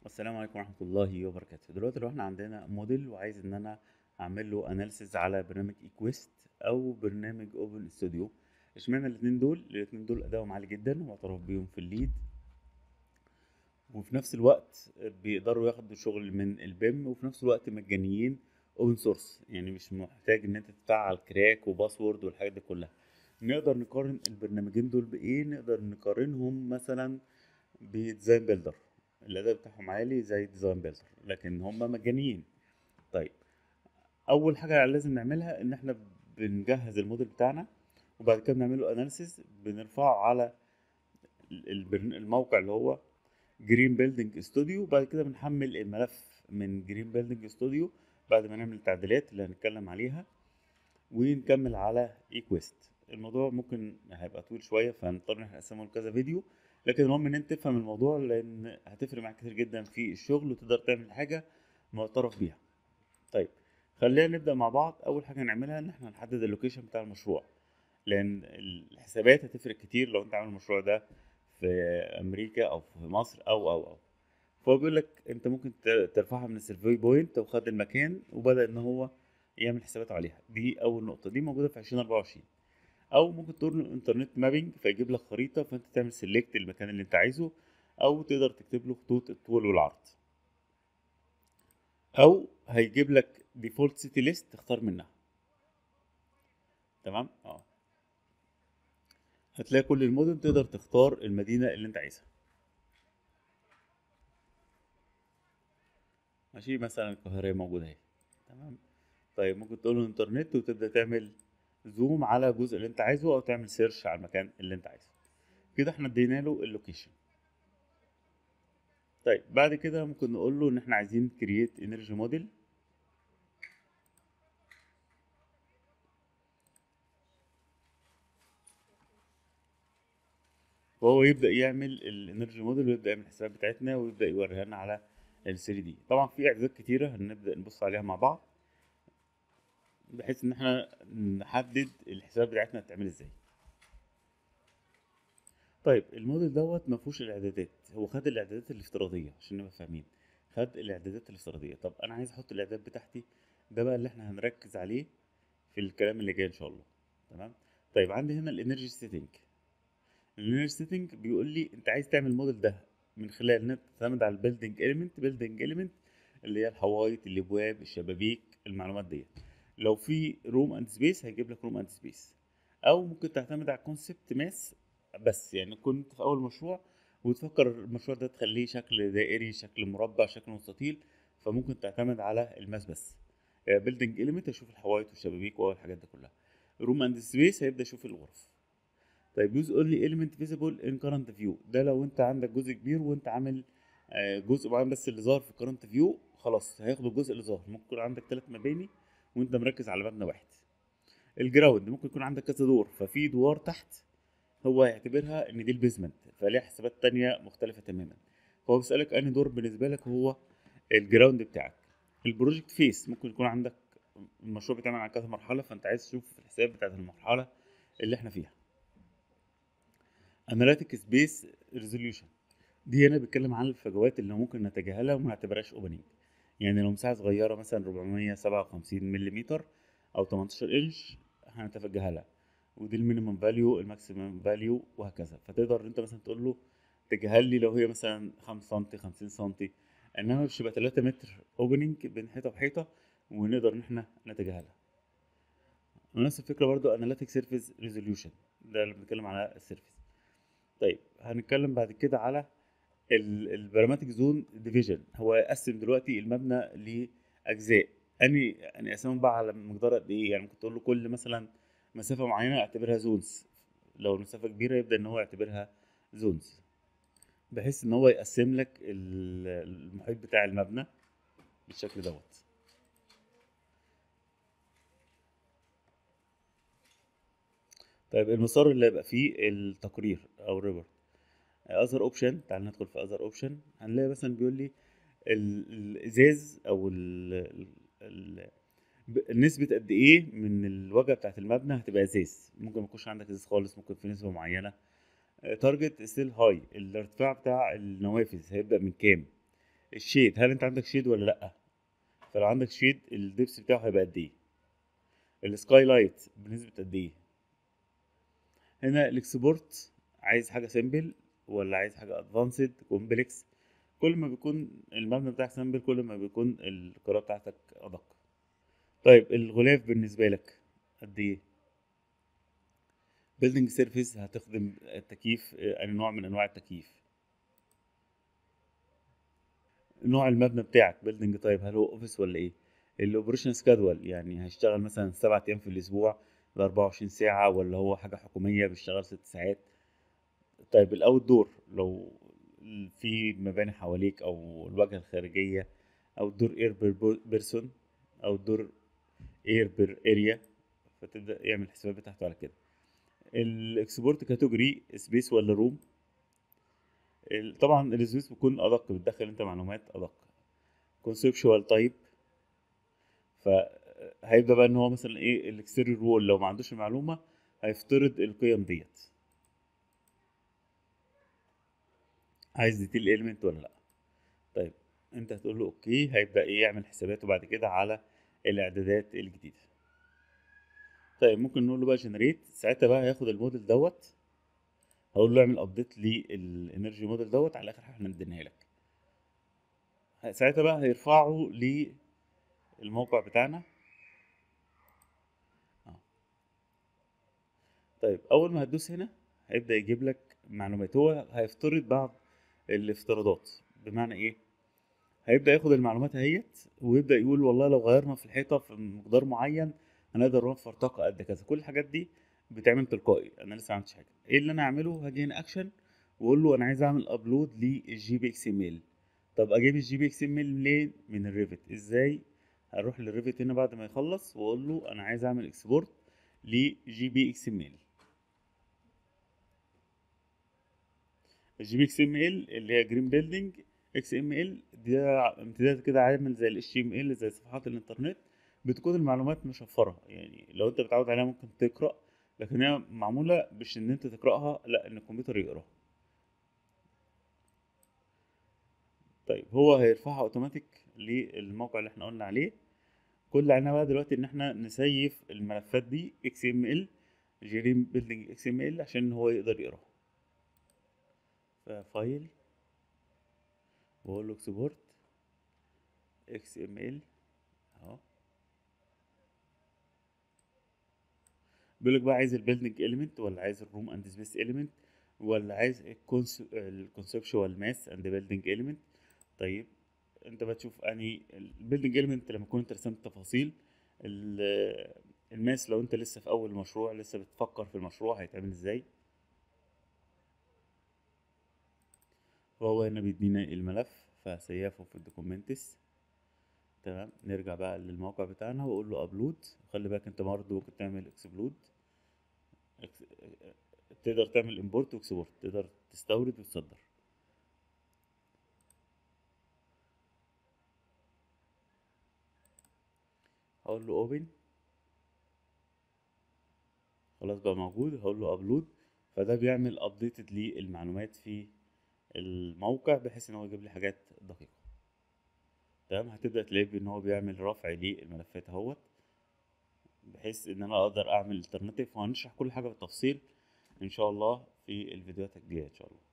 السلام عليكم ورحمة الله وبركاته دلوقتي لو احنا عندنا موديل وعايز ان انا اعمل له اناليسيز على برنامج ايكويست او برنامج اوبن استوديو اشمعنى الاتنين دول الاتنين دول ادائهم عالي جدا ومعترف بيهم في الليد وفي نفس الوقت بيقدروا ياخدوا شغل من البيم وفي نفس الوقت مجانيين اوبن سورس يعني مش محتاج ان انت تفعل كراك وباسورد والحاجات دي كلها نقدر نقارن البرنامجين دول بايه نقدر نقارنهم مثلا بديزاين بيلدر الاداء بتاعهم عالي زي ديزاين بيلدر لكن هم مجانيين طيب اول حاجه لازم نعملها ان احنا بنجهز الموديل بتاعنا وبعد كده بنعمل له اناليسيز بنرفعه على البرن- الموقع اللي هو جرين بيلدينج استوديو وبعد كده بنحمل الملف من جرين بيلدينج استوديو بعد ما نعمل التعديلات اللي هنتكلم عليها ونكمل على ايكويست الموضوع ممكن هيبقى طويل شويه فهنضطر ان احنا نقسمه لكذا فيديو لكن المهم ان انت تفهم الموضوع لان هتفرق معاك كتير جدا في الشغل وتقدر تعمل حاجه معترف بيها طيب خلينا نبدا مع بعض اول حاجه نعملها ان احنا نحدد اللوكيشن بتاع المشروع لان الحسابات هتفرق كتير لو انت عامل المشروع ده في امريكا او في مصر او او او فهو بيقول لك انت ممكن ت- ترفعها من السيرفي بوينت وخد المكان وبدا ان هو يعمل حسابات عليها دي اول نقطه دي موجوده في 2024 او ممكن تقول له انترنت مابينج فيجيب لك خريطه فانت تعمل سيلكت المكان اللي انت عايزه او تقدر تكتب له خطوط الطول والعرض او هيجيب لك ديفولت سيتي ليست تختار منها تمام اه هتلاقي كل المدن تقدر تختار المدينه اللي انت عايزها ماشي مثلا القاهره موجوده اهي تمام طيب ممكن تقول له انترنت وتبدا تعمل زوم على الجزء اللي انت عايزه او تعمل سيرش على المكان اللي انت عايزه كده احنا ادينا له اللوكيشن طيب بعد كده ممكن نقول له ان احنا عايزين كرييت انرجي موديل وهو يبدا يعمل الانرجي موديل ويبدا يعمل الحسابات بتاعتنا ويبدا يوريها لنا على ال 3 دي طبعا في اعدادات كتيره هنبدا نبص عليها مع بعض بحيث ان احنا نحدد الحسابات بتاعتنا هتتعمل ازاي طيب الموديل دوت ما فيهوش الاعدادات هو خد الاعدادات الافتراضيه عشان نبقى فاهمين خد الاعدادات الافتراضيه طب انا عايز احط الاعدادات بتاعتي ده بقى اللي احنا هنركز عليه في الكلام اللي جاي ان شاء الله تمام طيب عندي هنا الانرجي سيتنج الانرجي سيتنج بيقول لي انت عايز تعمل الموديل ده من خلال ان انت تعتمد على البيلدنج اليمنت بيلدنج اليمنت اللي هي الحوايط الابواب الشبابيك المعلومات ديت لو في روم اند سبيس هيجيب لك روم اند سبيس او ممكن تعتمد على كونسبت ماس بس يعني كنت في اول مشروع وتفكر المشروع ده تخليه شكل دائري شكل مربع شكل مستطيل فممكن تعتمد على الماس بس بيلدنج اليمنت هيشوف الحوايط والشبابيك والحاجات دي كلها روم اند سبيس هيبدا يشوف الغرف طيب يوز اونلي اليمنت فيزيبل ان كرنت فيو ده لو انت عندك جزء كبير وانت عامل آه، جزء معين بس اللي ظاهر في كرنت فيو خلاص هياخد الجزء اللي ظاهر ممكن يكون عندك ثلاث مباني وانت مركز على مبنى واحد الجراوند ممكن يكون عندك كذا دور ففي دوار تحت هو هيعتبرها ان دي البيزمنت فليها حسابات تانية مختلفة تماما فهو بيسألك انهي دور بالنسبة لك هو الجراوند بتاعك البروجكت فيس ممكن يكون عندك المشروع بيتعمل على كذا مرحلة فانت عايز تشوف الحساب بتاعت المرحلة اللي احنا فيها اناليتيك سبيس ريزوليوشن دي هنا بيتكلم عن الفجوات اللي ممكن نتجاهلها وما نعتبرهاش اوبننج يعني لو مساحه صغيره مثلا 457 ملم او 18 انش هنتجاهلها ودي المينيمم فاليو الماكسيمم فاليو وهكذا فتقدر انت مثلا تقول له تجاهل لي لو هي مثلا 5 سم 50 سم انما مش يبقى 3 متر اوبننج بين حيطه وحيطه ونقدر ان احنا نتجاهلها ونفس الفكره برضو اناليتيك سيرفيس ريزوليوشن ده اللي بنتكلم على السيرفيس طيب هنتكلم بعد كده على البراماتيك زون ديفيجن هو قسم دلوقتي المبنى لاجزاء اني اني اقسمهم بقى على مقدار قد ايه يعني ممكن تقول له كل مثلا مسافه معينه اعتبرها زونز لو المسافه كبيره يبدا ان هو يعتبرها زونز بحيث ان هو يقسم لك ال- المحيط بتاع المبنى بالشكل دوت طيب المسار اللي هيبقى فيه التقرير او الريبورت اذر اوبشن تعال ندخل في اذر اوبشن هنلاقي مثلا بيقول لي ال- الازاز او ال ال ب- نسبة قد ايه من الواجهة بتاعت المبنى هتبقى ازاز ممكن ما يكونش عندك ازاز خالص ممكن في نسبة معينة تارجت ستيل هاي الارتفاع بتاع النوافذ هيبدأ من كام الشيد هل انت عندك شيد ولا لا فلو عندك شيد الدبس بتاعه هيبقى قد ايه السكاي لايت بنسبه قد ايه هنا الاكسبورت عايز حاجه سيمبل ولا عايز حاجه ادفانسد كومبلكس كل ما بيكون المبنى بتاعك سيمبل كل ما بيكون القراءه بتاعتك ادق طيب الغلاف بالنسبه لك قد ايه بيلدينج سيرفيس هتخدم التكييف آه، أي نوع من انواع التكييف نوع المبنى بتاعك بيلدينج طيب هل هو اوفيس ولا ايه الاوبريشن سكادول يعني هيشتغل مثلا سبعة ايام في الاسبوع ل 24 ساعه ولا هو حاجه حكوميه بيشتغل ست ساعات طيب الاوت دور لو في مباني حواليك او الواجهه الخارجيه او دور اير بيرسون او دور اير بير اريا فتبدا يعمل الحسابات بتاعته على كده الاكسبورت كاتيجوري سبيس ولا روم ال- طبعا السبيس بيكون ادق بتدخل انت معلومات ادق كونسبشوال تايب فهيبدا بقى ان هو مثلا ايه الاكستيريور وول لو ما عندوش المعلومه هيفترض القيم ديت عايز ديتيل ايلمنت ولا لا طيب انت هتقول له اوكي هيبدا ايه يعمل حساباته بعد كده على الاعدادات الجديده طيب ممكن نقول له بقى جنريت ساعتها بقى هياخد الموديل دوت هقول له اعمل ابديت للانرجي موديل دوت على اخر حاجه احنا اديناها لك ساعتها بقى هيرفعه للموقع بتاعنا اه طيب اول ما هتدوس هنا هيبدا يجيب لك معلومات هو هيفترض بعض الافتراضات بمعنى ايه هيبدا ياخد المعلومات اهيت ويبدا يقول والله لو غيرنا في الحيطه في مقدار معين هنقدر نوفر طاقه قد كذا كل الحاجات دي بتعمل تلقائي انا لسه ما عملتش حاجه ايه اللي انا اعمله هاجي هنا اكشن واقول له انا عايز اعمل ابلود للجي بي اكس ام ال طب اجيب الجي بي اكس ام ال منين من الريفت ازاي هروح للريفت هنا بعد ما يخلص واقول له انا عايز اعمل اكسبورت لجي بي اكس ام ال الجي بي اكس ام ال اللي هي جرين بيلدينج اكس ام ال ده امتداد كده عامل زي الاتش تي ام ال زي صفحات الانترنت بتكون المعلومات مشفره يعني لو انت متعود عليها ممكن تقرا لكن هي معموله مش ان انت تقراها لا ان الكمبيوتر يقراها طيب هو هيرفعها اوتوماتيك للموقع اللي احنا قلنا عليه كل اللي علينا بقى دلوقتي ان احنا نسيف الملفات دي اكس ام ال جرين بيلدينج اكس ام ال عشان هو يقدر يقراها فايل واقول له اكسبورت اكس ام ال اهو بيقول لك بقى عايز البيلدينج اليمنت ولا عايز الروم اند سبيس اليمنت ولا عايز الكونسبشوال ماس اند بيلدينج اليمنت طيب انت بقى تشوف اني البيلدينج اليمنت لما تكون انت رسمت تفاصيل ال- الماس لو انت لسه في اول مشروع لسه بتفكر في المشروع هيتعمل ازاي وهو هنا بيدينا الملف فسيفه في الدوكيومنتس تمام نرجع بقى للموقع بتاعنا واقول له ابلود خلي بالك انت برضه ممكن تعمل اكسبلود تقدر تعمل امبورت واكسبورت تقدر تستورد وتصدر هقول له اوبن خلاص بقى موجود هقول له ابلود فده بيعمل ابديتد للمعلومات في الموقع بحيث ان هو يجيب لي حاجات دقيقة تمام هتبدأ تلاقي ان هو بيعمل رفع للملفات اهوت بحيث ان انا اقدر اعمل الترناتيف وهنشرح كل حاجة بالتفصيل ان شاء الله في الفيديوهات الجاية ان شاء الله